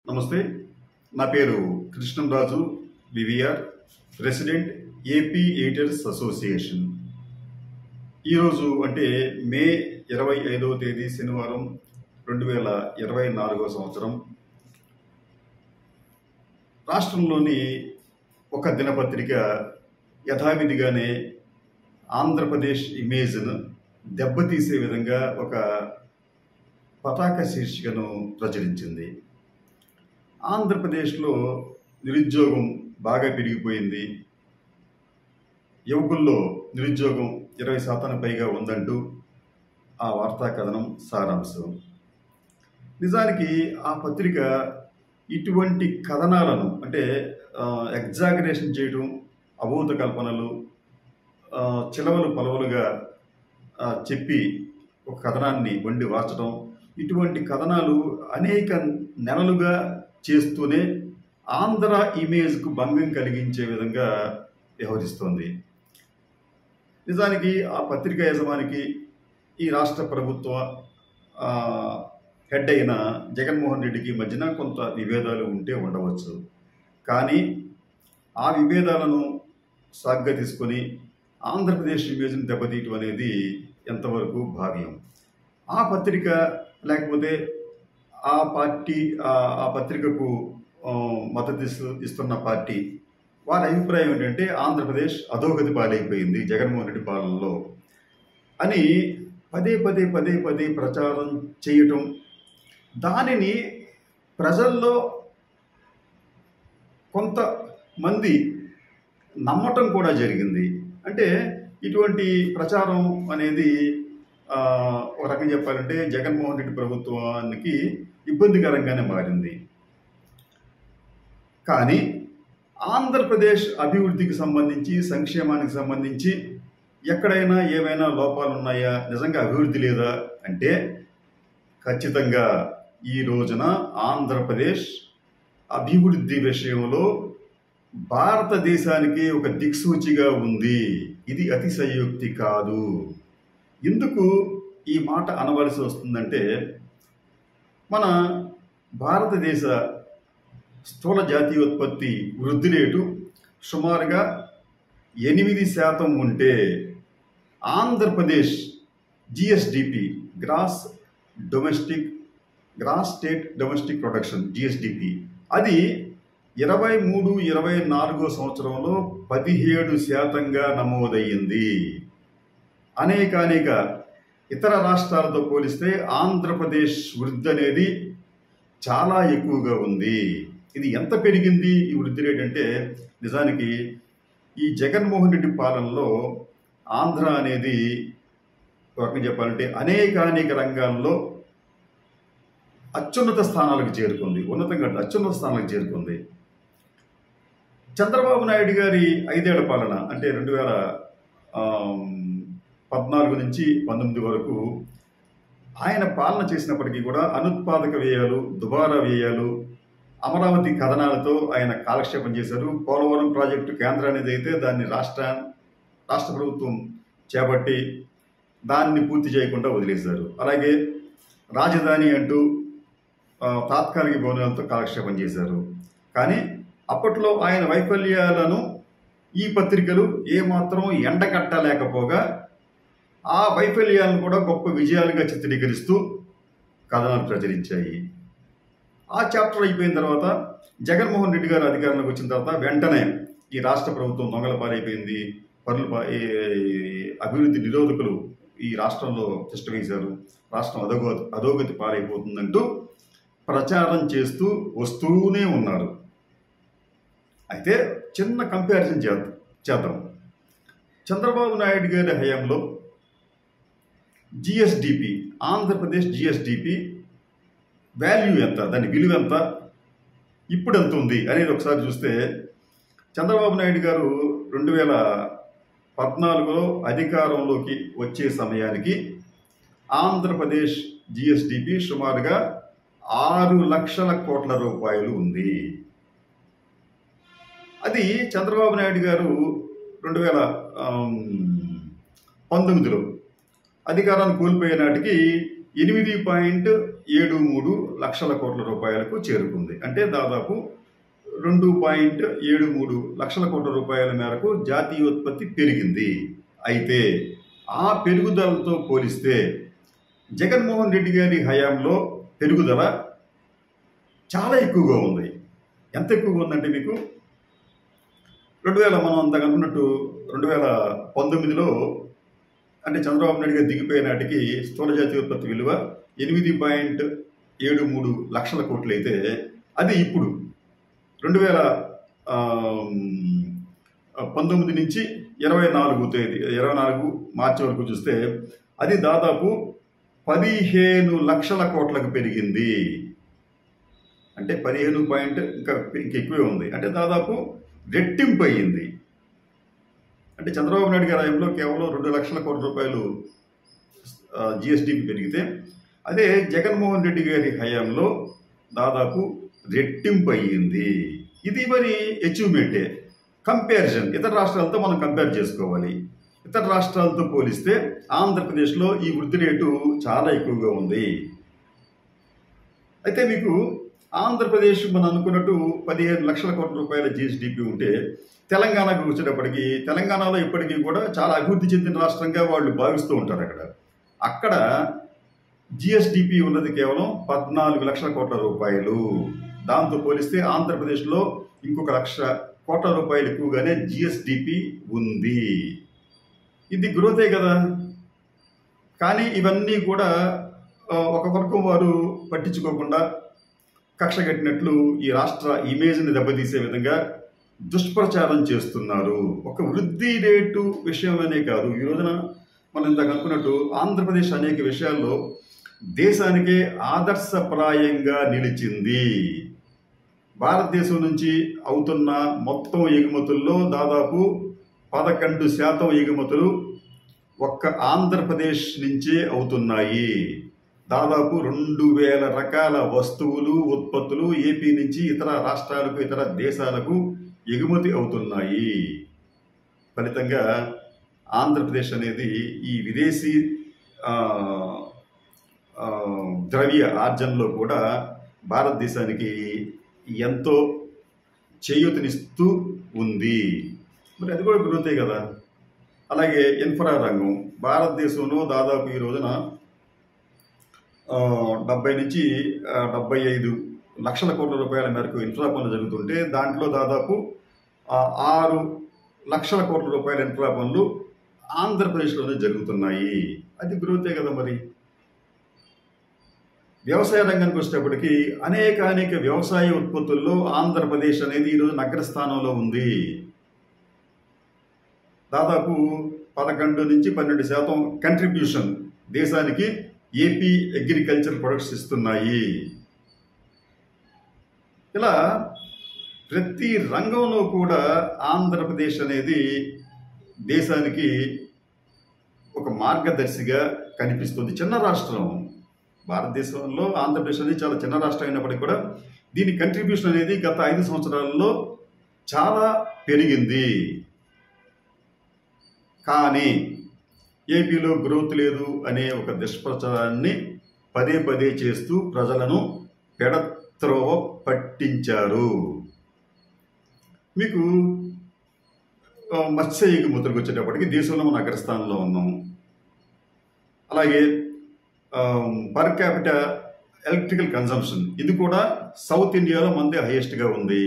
నమస్తే నా పేరు Krishnamraju V V R president AP editors association ఈరోజు అంటే మే ఇరవై ఐదవ తేదీ శనివారం రెండు వేల ఇరవై నాలుగవ సంవత్సరం రాష్ట్రంలోని ఒక దినపత్రిక యథావిధిగానే ఆంధ్రప్రదేశ్ ఇమేజ్ను దెబ్బతీసే విధంగా ఒక పతాక శీర్షికను ప్రచురించింది ఆంధ్రప్రదేశ్లో నిరుద్యోగం బాగా పెరిగిపోయింది యువకుల్లో నిరుద్యోగం ఇరవై శాతానికి పైగా ఉందంటూ ఆ వార్తా కథనం సారాంశం నిజానికి ఆ పత్రిక ఇటువంటి కథనాలను అంటే ఎగ్జాగరేషన్ చేయడం అభూత కల్పనలు ఆ, చిలవలు పలవలుగా ఆ, చెప్పి ఒక కథనాన్ని వండి వార్చడం ఇటువంటి కథనాలు అనేక నెలలుగా చేస్తూనే ఆంధ్ర ఇమేజ్కు భంగం కలిగించే విధంగా వ్యవహరిస్తోంది నిజానికి ఆ పత్రికా యజమానికి ఈ రాష్ట్ర ప్రభుత్వ ఆ, హెడ్ అయిన జగన్మోహన్ రెడ్డికి మధ్యన కొంత విభేదాలు ఉంటే ఉండవచ్చు కానీ ఆ విభేదాలను సాగ్గా తీసుకొని ఆంధ్రప్రదేశ్ ఇమేజ్ని దెబ్బతీయటం అనేది ఎంతవరకు భావ్యం ఆ పత్రిక లేకపోతే ఆ పార్టీ ఆ- ఆ పత్రికకు ఆ, మద్దతు ఇస్తు- ఇస్తున్న పార్టీ వారి అభిప్రాయం ఏంటంటే ఆంధ్రప్రదేశ్ అధోగతి పాలైపోయింది జగన్మోహన్ రెడ్డి పాలనలో అని పదే పదే పదే పదే ప్రచారం చేయటం దానిని ప్రజల్లో కొంతమంది నమ్మటం కూడా జరిగింది అంటే ఇటువంటి ప్రచారం అనేది ఆ, ఒక రకం చెప్పాలంటే జగన్మోహన్ రెడ్డి ప్రభుత్వానికి ఇబ్బందికరంగానే మారింది కానీ ఆంధ్రప్రదేశ్ అభివృద్ధికి సంబంధించి సంక్షేమానికి సంబంధించి ఎక్కడైనా ఏమైనా లోపాలు ఉన్నాయా నిజంగా అభివృద్ధి లేదా అంటే ఖచ్చితంగా ఈ రోజున ఆంధ్రప్రదేశ్ అభివృద్ధి విషయంలో భారతదేశానికి ఒక దిక్సూచిగా ఉంది ఇది అతిశయోక్తి కాదు ఎందుకు ఈ మాట అనవలసి వస్తుందంటే మన భారతదేశ స్థూల జాతీయోత్పత్తి వృద్ధి రేటు సుమారుగా ఎనిమిది శాతం ఉంటే Andhra Pradesh G S D P gross domestic gross state domestic production G S D P అది ఇరవై మూడు ఇరవై నాలుగో సంవత్సరంలో పదిహేడు శాతంగా నమోదయ్యింది అనేక అనేక ఇతర రాష్ట్రాలతో పోలిస్తే ఆంధ్రప్రదేశ్ వృద్ధి అనేది చాలా ఎక్కువగా ఉంది ఇది ఎంత పెరిగింది ఈ వృద్ధి రేట్ అంటే నిజానికి ఈ జగన్మోహన్ రెడ్డి పాలనలో ఆంధ్ర అనేది ఒక రకంగా చెప్పాలంటే అనేక అనేక రంగాల్లో అత్యున్నత స్థానాలకు చేరుకుంది ఉన్నతంగా కాదు, అత్యున్నత స్థానాలకు చేరుకుంది చంద్రబాబు నాయుడు గారి ఐదేళ్ల పాలన అంటే రెండు వేల ఆమ్, పద్నాలుగు నుంచి పంతొమ్మిది వరకు ఆయన పాలన చేసినప్పటికీ కూడా అనుత్పాదక వ్యయాలు దుబారా వ్యయాలు అమరావతి కథనాలతో ఆయన కాలక్షేపం చేశారు పోలవరం ప్రాజెక్టు కేంద్రానికి అయితే దాన్ని రాష్ట్ర రాష్ట్ర ప్రభుత్వం చేపట్టి దాన్ని పూర్తి చేయకుండా వదిలేశారు అలాగే రాజధాని అంటూ ఆ, తాత్కాలిక భవనాలతో కాలక్షేపం చేశారు కానీ అప్పట్లో ఆయన వైఫల్యాలను ఈ పత్రికలు ఏమాత్రం ఎండకట్టలేకపోగా ఆ వైఫల్యాలను కూడా గొప్ప విజయాలుగా చిత్రీకరిస్తూ కథనాలు ప్రచురించాయి ఆ చాప్టర్ అయిపోయిన తర్వాత జగన్మోహన్ రెడ్డి గారు అధికారంలోకి వచ్చిన తర్వాత వెంటనే ఈ రాష్ట్ర ప్రభుత్వం దొంగల పాలైపోయింది పనులు పా- ఈ అభివృద్ధి నిరోధకులు ఈ రాష్ట్రంలో తిష్ట వేశారు రాష్ట్రం అధోగ అధోగతి పాలైపోతుందంటూ ప్రచారం చేస్తూ వస్తూనే ఉన్నారు అయితే చిన్న కంపారిజన్ చేద్దాం చేద్దాం చంద్రబాబు నాయుడు గారి హయాంలో జిఎస్డిపి ఆంధ్రప్రదేశ్ జిఎస్డిపి వాల్యూ ఎంత దాని విలువ ఎంత ఇప్పుడు ఎంత ఉంది అనేది ఒకసారి చూస్తే చంద్రబాబు నాయుడు గారు రెండు వేల పద్నాలుగులో అధికారంలోకి వచ్చే సమయానికి ఆంధ్రప్రదేశ్ జిఎస్డిపి సుమారుగా ఆరు లక్షల కోట్ల రూపాయలు ఉంది అది చంద్రబాబు నాయుడు గారు రెండు వేల ఆమ్, పంతొమ్మిదిలో అధికారాన్ని కోల్పోయే నాటికి ఎనిమిది పాయింట్ ఏడు మూడు లక్షల కోట్ల రూపాయలకు చేరుకుంది అంటే దాదాపు రెండు పాయింట్ ఏడు మూడు లక్షల కోట్ల రూపాయల మేరకు జాతీయోత్పత్తి పెరిగింది అయితే ఆ పెరుగుదలతో పోలిస్తే జగన్మోహన్ రెడ్డి గారి హయాంలో పెరుగుదల చాలా ఎక్కువగా ఉంది ఎంత ఎక్కువగా ఉందంటే మీకు రెండు వేల మనం అంతకు అనుకున్నట్టు రెండు వేల పంతొమ్మిదిలో అంటే చంద్రబాబు నాయుడు గారు దిగిపోయే నాటికి స్థూల జాతీయోత్పత్తి విలువ ఎనిమిది పాయింట్ ఏడు మూడు లక్షల కోట్లు అయితే అది ఇప్పుడు రెండు వేల పంతొమ్మిది నుంచి ఇరవై నాలుగు తేదీ ఇరవై నాలుగు మార్చి వరకు చూస్తే అది దాదాపు పదిహేను లక్షల కోట్లకు పెరిగింది అంటే పదిహేను పాయింట్ ఇంకా ఇంకా ఎక్కువే ఉంది అంటే దాదాపు రెట్టింపు అయ్యింది అంటే చంద్రబాబు నాయుడు గారి హయాంలో కేవలం రెండు లక్షల కోట్ల రూపాయలు జిఎస్డిపి పెరిగితే అదే జగన్మోహన్ రెడ్డి గారి హయాంలో దాదాపు రెట్టింపు అయ్యింది ఇది మరి అచీవ్మెంటే కంపారిజన్ ఇతర రాష్ట్రాలతో మనం కంపేర్ చేసుకోవాలి ఇతర రాష్ట్రాలతో పోలిస్తే ఆంధ్రప్రదేశ్లో ఈ వృద్ధి రేటు చాలా ఎక్కువగా ఉంది అయితే మీకు ఆంధ్రప్రదేశ్ మనం అనుకున్నట్టు పదిహేను లక్షల కోట్ల రూపాయల జిఎస్డిపి ఉంటే తెలంగాణకు వచ్చేటప్పటికి తెలంగాణలో ఇప్పటికీ కూడా చాలా అభివృద్ధి చెందిన రాష్ట్రంగా వాళ్ళు భావిస్తూ ఉంటారు అక్కడ అక్కడ జిఎస్డిపి ఉన్నది కేవలం పద్నాలుగు లక్షల కోట్ల రూపాయలు దాంతో పోలిస్తే ఆంధ్రప్రదేశ్లో ఇంకొక లక్ష కోట్ల రూపాయలు ఎక్కువగానే జిఎస్డిపి ఉంది ఇది గ్రోతే కదా కానీ ఇవన్నీ కూడా ఆ, ఒక వర్గం వారు పట్టించుకోకుండా కక్ష కట్టినట్లు ఈ రాష్ట్ర ఇమేజ్ని దెబ్బతీసే విధంగా దుష్ప్రచారం చేస్తున్నారు ఒక వృద్ధి రేటు విషయంలోనే కాదు ఈ రోజున మనం ఇందాక అనుకున్నట్టు ఆంధ్రప్రదేశ్ అనేక విషయాల్లో దేశానికే ఆదర్శప్రాయంగా నిలిచింది భారతదేశం నుంచి అవుతున్న మొత్తం ఎగుమతుల్లో దాదాపు పదకొండు శాతం ఎగుమతులు ఒక్క ఆంధ్రప్రదేశ్ నుంచే అవుతున్నాయి దాదాపు రెండు వేల రకాల వస్తువులు ఉత్పత్తులు ఏపీ నుంచి ఇతర రాష్ట్రాలకు ఇతర దేశాలకు ఎగుమతి అవుతున్నాయి ఫలితంగా ఆంధ్రప్రదేశ్ అనేది ఈ విదేశీ ఆ, ఆ, ద్రవ్య ఆర్జనలో కూడా భారతదేశానికి ఎంతో చేయూతనిస్తూ ఉంది మరి అది కూడా గ్రోతే కదా అలాగే ఇన్ఫ్రా రంగం భారతదేశంలో దాదాపు ఈ రోజున ఆ, డెబ్బై నుంచి ఆ, డెబ్బై ఐదు లక్షల కోట్ల రూపాయల మేరకు ఇన్ఫ్రా పనులు జరుగుతుంటే దాంట్లో దాదాపు ఆ, ఆరు లక్షల కోట్ల రూపాయల ఇన్ఫ్రా పనులు ఆంధ్రప్రదేశ్లోనే జరుగుతున్నాయి అది గ్రోతే కదా మరి వ్యవసాయ రంగానికి వచ్చేటప్పటికి అనేక అనేక వ్యవసాయ ఉత్పత్తుల్లో ఆంధ్రప్రదేశ్ అనేది ఈరోజు అగ్రస్థానంలో ఉంది దాదాపు పదకొండు నుంచి పన్నెండు శాతం కంట్రిబ్యూషన్ దేశానికి ఏపీ అగ్రికల్చర్ ప్రొడక్ట్స్ ఇస్తున్నాయి ఇలా ప్రతి రంగంలో కూడా ఆంధ్రప్రదేశ్ అనేది దేశానికి ఒక మార్గదర్శిగా కనిపిస్తుంది చిన్న రాష్ట్రం భారతదేశంలో ఆంధ్రప్రదేశ్ అనేది చాలా చిన్న రాష్ట్రం అయినప్పటికీ కూడా దీని కంట్రిబ్యూషన్ అనేది గత ఐదు సంవత్సరాలలో చాలా పెరిగింది కానీ ఏపీలో గ్రోత్ లేదు అనే ఒక దుష్ప్రచారాన్ని పదే పదే చేస్తూ ప్రజలను పెడత్రోవ పట్టించారు మీకు ఆ, మత్స్య ఎగుమతులకు వచ్చేటప్పటికి దేశంలో మన అగ్రస్థానంలో ఉన్నాం అలాగే పర్ క్యాపిటల్ ఎలక్ట్రికల్ కన్సంప్షన్ ఇది కూడా సౌత్ ఇండియాలో మందే హైయెస్ట్గా ఉంది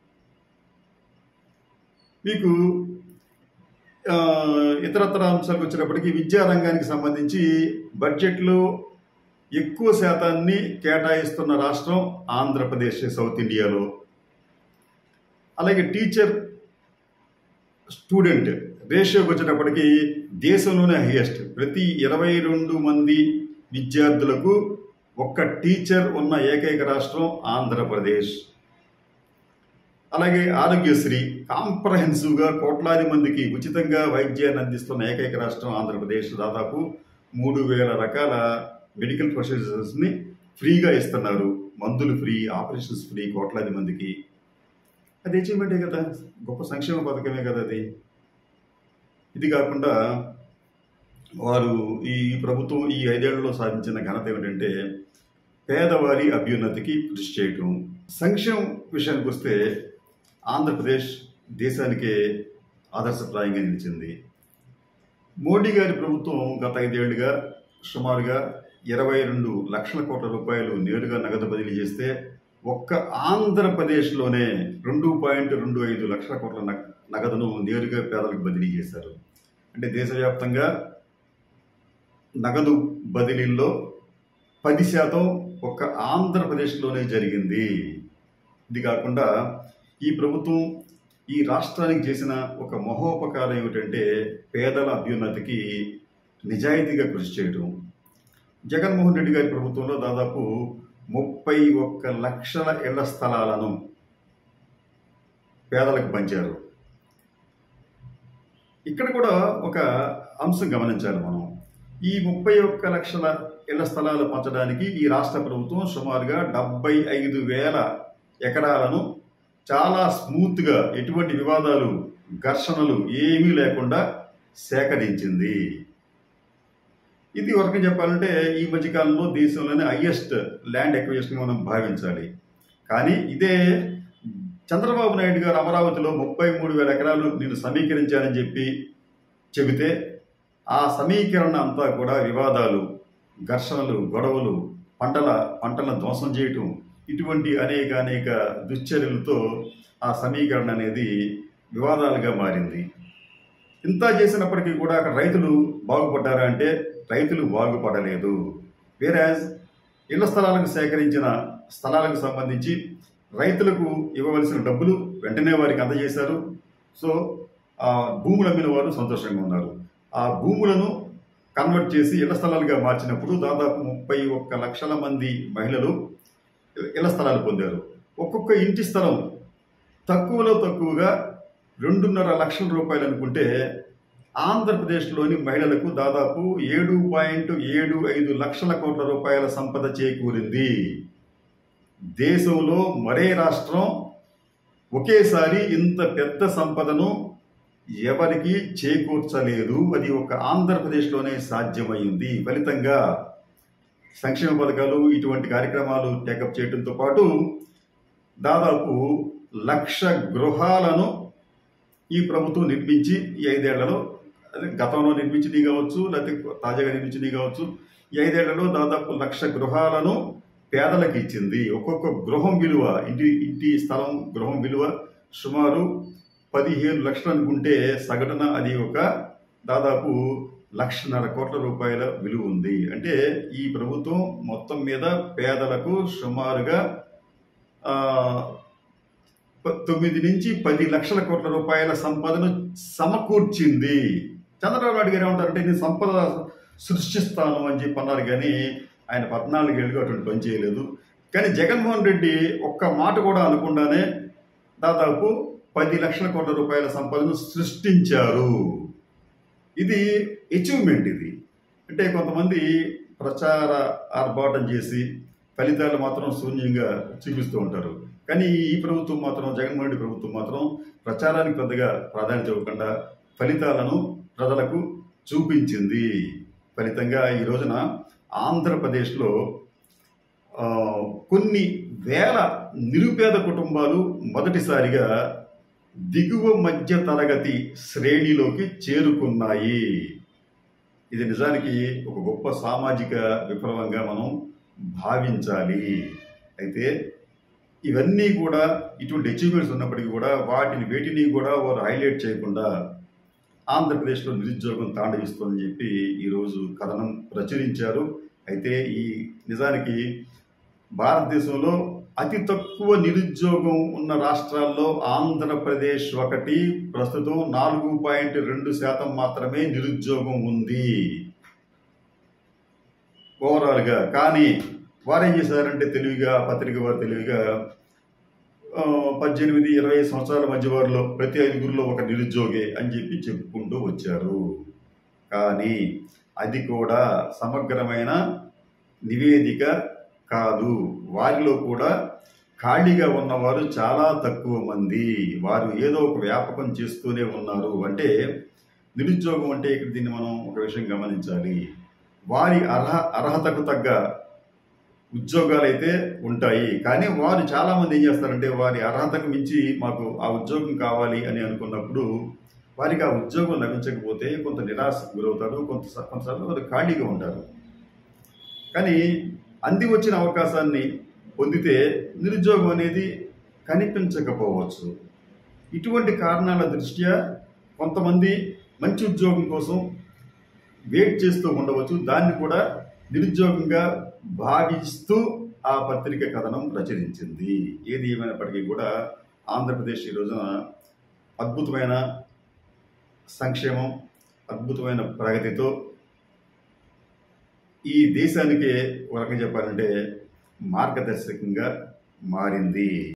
మీకు ఆ, ఇతరత్ర అంశాలకు వచ్చేటప్పటికి విద్యా రంగానికి సంబంధించి బడ్జెట్లో ఎక్కువ శాతాన్ని కేటాయిస్తున్న రాష్ట్రం ఆంధ్రప్రదేశ్ సౌత్ ఇండియాలో అలాగే టీచర్ స్టూడెంట్ రేషియోకి వచ్చేటప్పటికి దేశంలోనే హైయెస్ట్ ప్రతి ఇరవై రెండు మంది విద్యార్థులకు ఒక్క టీచర్ ఉన్న ఏకైక రాష్ట్రం ఆంధ్రప్రదేశ్ అలాగే ఆరోగ్యశ్రీ కాంప్రహెన్సివ్గా కోట్లాది మందికి ఉచితంగా వైద్యాన్ని అందిస్తున్న ఏకైక రాష్ట్రం ఆంధ్రప్రదేశ్ దాదాపు మూడు వేల రకాల మెడికల్ ప్రొసీజర్స్ని ఫ్రీగా ఇస్తున్నారు మందులు ఫ్రీ ఆపరేషన్స్ ఫ్రీ కోట్లాది మందికి అది అచీవ్మెంటే కదా గొప్ప సంక్షేమ పథకమే కదా అది ఇది కాకుండా వారు ఈ ప్రభుత్వం ఈ ఐదేళ్లలో సాధించిన ఘనత ఏమిటంటే పేదవారి అభ్యున్నతికి కృషి చేయటం సంక్షేమం విషయానికి వస్తే ఆంధ్రప్రదేశ్ దేశానికే ఆదర్శప్రాయంగా నిలిచింది మోడీ గారి ప్రభుత్వం గత ఐదేళ్లుగా సుమారుగా ఇరవై రెండు లక్షల కోట్ల రూపాయలు నేరుగా నగదు బదిలీ చేస్తే ఒక్క ఆంధ్రప్రదేశ్లోనే రెండు పాయింట్ రెండు ఐదు లక్షల కోట్ల నగ- నగదును నేరుగా పేదలకు బదిలీ చేశారు అంటే దేశవ్యాప్తంగా నగదు బదిలీల్లో పది శాతం ఒక్క ఆంధ్రప్రదేశ్లోనే జరిగింది ఇది కాకుండా ఈ ప్రభుత్వం ఈ రాష్ట్రానికి చేసిన ఒక మహోపకారం ఏమిటంటే పేదల అభ్యున్నతికి నిజాయితీగా కృషి చేయడం జగన్మోహన్ రెడ్డి గారి ప్రభుత్వంలో దాదాపు ముప్పై ఒక్క లక్షల ఇళ్ల స్థలాలను పేదలకు పంచారు ఇక్కడ కూడా ఒక అంశం గమనించాలి మనం ఈ ముప్పై ఒక్క లక్షల ఇళ్ల స్థలాలు పంచడానికి ఈ రాష్ట్ర ప్రభుత్వం సుమారుగా డెబ్బై ఐదు వేల ఎకరాలను చాలా స్మూత్గా ఎటువంటి వివాదాలు ఘర్షణలు ఏమీ లేకుండా సేకరించింది ఇది వరకు చెప్పాలంటే ఈ మధ్యకాలంలో దేశంలోనే హయ్యెస్ట్ ల్యాండ్ ఎక్విజిషన్ మనం భావించాలి కానీ ఇదే చంద్రబాబు నాయుడు గారు అమరావతిలో ముప్పై మూడు వేల ఎకరాలు నేను సమీకరించానని చెప్పి చెబితే ఆ సమీకరణ అంతా కూడా వివాదాలు ఘర్షణలు గొడవలు పంటల పంటలను ధ్వంసం చేయటం ఇటువంటి అనేక అనేక దుశ్చర్యలతో ఆ సమీకరణ అనేది వివాదాలుగా మారింది ఇంత చేసినప్పటికీ కూడా అక్కడ రైతులు బాగుపడ్డారా అంటే రైతులు బాగుపడలేదు వేరాజ్ ఇళ్ల స్థలాలకు సేకరించిన స్థలాలకు సంబంధించి రైతులకు ఇవ్వవలసిన డబ్బులు వెంటనే వారికి అందజేశారు సో ఆ భూములు అమ్మిన వారు సంతోషంగా ఉన్నారు ఆ భూములను కన్వర్ట్ చేసి ఇళ్ల స్థలాలుగా మార్చినప్పుడు దాదాపు ముప్పై ఒక్క లక్షల మంది మహిళలు ఇళ్ల స్థలాలు పొందారు ఒక్కొక్క ఇంటి స్థలం తక్కువలో తక్కువగా రెండున్నర లక్షల రూపాయలు అనుకుంటే ఆంధ్రప్రదేశ్లోని మహిళలకు దాదాపు ఏడు పాయింట్ ఏడు ఐదు లక్షల కోట్ల రూపాయల సంపద చేకూరింది దేశంలో మరే రాష్ట్రం ఒకేసారి ఇంత పెద్ద సంపదను ఎవరికి చేకూర్చలేదు అది ఒక ఆంధ్రప్రదేశ్లోనే సాధ్యమైంది ఫలితంగా సంక్షేమ పథకాలు ఇటువంటి కార్యక్రమాలు టేకప్ చేయడంతో పాటు దాదాపు లక్ష గృహాలను ఈ ప్రభుత్వం నిర్మించి ఈ ఐదేళ్లలో అదే గతంలో నిర్మించినవి కావచ్చు లేకపోతే తాజాగా నిర్మించినవి కావచ్చు ఈ ఐదేళ్లలో దాదాపు లక్ష గృహాలను పేదలకు ఇచ్చింది ఒక్కొక్క గృహం విలువ ఇంటి ఇంటి స్థలం గృహం విలువ సుమారు పదిహేను లక్షలు అనుకుంటే సగటున అది ఒక దాదాపు లక్షన్నర కోట్ల రూపాయల విలువ ఉంది అంటే ఈ ప్రభుత్వం మొత్తం మీద పేదలకు సుమారుగా ఆ, ప- తొమ్మిది నుంచి పది లక్షల కోట్ల రూపాయల సంపదను సమకూర్చింది చంద్రబాబు నాయుడు గారు ఏమంటారంటే నేను సంపద సృష్టిస్తాను అని చెప్పి అన్నారు కానీ ఆయన పద్నాలుగేళ్ళుగా అటువంటి పని చేయలేదు కానీ జగన్మోహన్ రెడ్డి ఒక్క మాట కూడా అనకుండానే దాదాపు పది లక్షల కోట్ల రూపాయల సంపదను సృష్టించారు ఇది అచీవ్మెంట్ ఇది అంటే కొంతమంది ప్రచార ఆర్భాటం చేసి ఫలితాలు మాత్రం శూన్యంగా చూపిస్తూ ఉంటారు కానీ ఈ ప్రభుత్వం మాత్రం జగన్మోహన్ రెడ్డి ప్రభుత్వం మాత్రం ప్రచారానికి పెద్దగా ప్రాధాన్యత ఇవ్వకుండా ఫలితాలను ప్రజలకు చూపించింది ఫలితంగా ఈ రోజున ఆంధ్రప్రదేశ్లో ఆ, కొన్ని వేల నిరుపేద కుటుంబాలు మొదటిసారిగా దిగువ మధ్య తరగతి శ్రేణిలోకి చేరుకున్నాయి ఇది నిజానికి ఒక గొప్ప సామాజిక విప్లవంగా మనం భావించాలి అయితే ఇవన్నీ కూడా ఇటువంటి అచీవ్మెంట్స్ ఉన్నప్పటికీ కూడా వాటిని వేటిని కూడా వారు హైలైట్ చేయకుండా ఆంధ్రప్రదేశ్లో నిరుద్యోగం తాండవిస్తోందని చెప్పి ఈరోజు కథనం ప్రచురించారు అయితే ఈ నిజానికి భారతదేశంలో అతి తక్కువ నిరుద్యోగం ఉన్న రాష్ట్రాల్లో ఆంధ్రప్రదేశ్ ఒకటి ప్రస్తుతం నాలుగు పాయింట్ రెండు శాతం మాత్రమే నిరుద్యోగం ఉంది ఓవరాల్గా కానీ వారేం చేశారంటే తెలివిగా పత్రిక వారు తెలివిగా ఆ, పద్దెనిమిది ఇరవై సంవత్సరాల మధ్య వారిలో ప్రతి ఐదుగురిలో ఒక నిరుద్యోగి అని చెప్పి చెప్పుకుంటూ వచ్చారు కానీ అది కూడా సమగ్రమైన నివేదిక కాదు వారిలో కూడా ఖాళీగా ఉన్నవారు చాలా తక్కువ మంది వారు ఏదో ఒక వ్యాపకం చేస్తూనే ఉన్నారు అంటే నిరుద్యోగం అంటే ఇక్కడ దీన్ని మనం ఒక విషయం గమనించాలి వారి అర్హ అర్హతకు తగ్గ ఉద్యోగాలు అయితే ఉంటాయి కానీ వారు చాలామంది ఏం చేస్తారంటే వారి అర్హతకు మించి మాకు ఆ ఉద్యోగం కావాలి అని అనుకున్నప్పుడు వారికి ఆ ఉద్యోగం లభించకపోతే కొంత నిరాశకు గురవుతారు కొంత కొంతసార్లు వారు ఖాళీగా ఉంటారు కానీ అంది వచ్చిన అవకాశాన్ని పొందితే నిరుద్యోగం అనేది కనిపించకపోవచ్చు ఇటువంటి కారణాల దృష్ట్యా కొంతమంది మంచి ఉద్యోగం కోసం వెయిట్ చేస్తూ ఉండవచ్చు దాన్ని కూడా నిరుద్యోగంగా భావిస్తూ ఆ పత్రిక కథనం ప్రచురించింది ఏది ఏమైనప్పటికీ కూడా ఆంధ్రప్రదేశ్ ఈ రోజున అద్భుతమైన సంక్షేమం అద్భుతమైన ప్రగతితో ఈ దేశానికే ఒక రకంగా చెప్పాలంటే మార్గదర్శకంగా మారింది